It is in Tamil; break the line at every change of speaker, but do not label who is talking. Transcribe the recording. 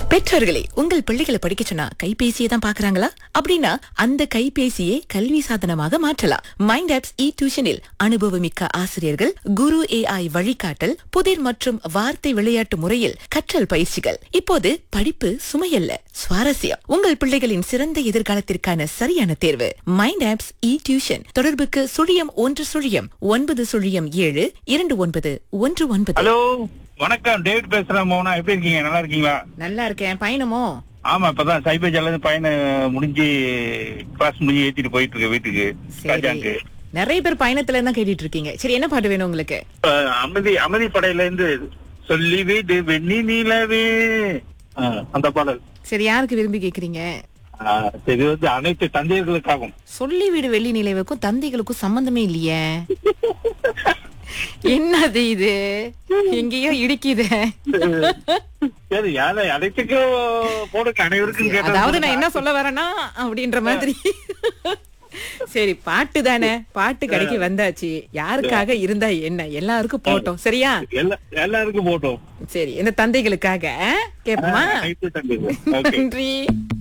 பெற்றோர்களே உங்கள் பிள்ளைகளை படிக்க சொன்னா கைபேசியை தான் பாக்குறாங்களா அப்படின்னா அந்த கைபேசியை கல்வி சாதனமாக மாற்றலாம் மைண்ட் ஆப்ஸ் இ டியூஷனில் அனுபவமிக்க ஆசிரியர்கள் குரு ஏஐ வழிகாட்டல் புதிர் மற்றும் வார்த்தை விளையாட்டு முறையில் கற்றல் பயிற்சிகள் இப்போது படிப்பு சுமையல்ல சுவாரஸ்யம் உங்கள் பிள்ளைகளின் சிறந்த எதிர்காலத்திற்கான சரியான தேர்வு மைண்ட் ஆப்ஸ் இ டியூஷன் தொடர்புக்கு சுழியம் ஒன்று சுழியம் ஒன்பது சுழியம் ஏழு இரண்டு ஒன்பது ஒன்று ஒன்பது
ஹலோ வணக்கம் டேவிட் பேசுறேன் மோனா எப்படி இருக்கீங்க நல்லா இருக்கீங்களா
நல்லா இருக்கேன் பயணமோ
ஆமா இப்பதான் சைபேஜால இருந்து பயணம் முடிஞ்சு கிளாஸ் முடிஞ்சு ஏத்திட்டு போயிட்டு இருக்கு வீட்டுக்கு
சரி
ராஜாங்க
நிறைய பேர் பயணத்துல தான் கேட்டுட்டு இருக்கீங்க சரி என்ன பாட்டு வேணும் உங்களுக்கு
அமைதி அமைதி படையில இருந்து சொல்லி வீடு வெண்ணி நிலவே ஆ, அந்த பாடல்
சரி யாருக்கு விரும்பி கேக்குறீங்க
ஆ, இது வந்து அனைத்து தந்தையர்களுக்காகும்
சொல்லி வீடு வெள்ளி நிலைவுக்கும் தந்தைகளுக்கும் சம்பந்தமே இல்லையே என்னது இது எங்கேயோ இடிக்குது
சரி யாரை அனைத்துக்கும் போடுங்க அனைவருக்கும் கேட்டது
அதாவது நான் என்ன சொல்ல வரேன்னா அப்படின்ற மாதிரி சரி பாட்டு தானே பாட்டு கடைக்கு வந்தாச்சு யாருக்காக இருந்தா என்ன எல்லாருக்கும் போட்டோம் சரியா
எல்லா- எல்லாருக்கும் போட்டோம்
சரி இந்த தந்தைகளுக்காக கேப்போமா
அனைத்து தந்தைகள் ஓகே
நன்றி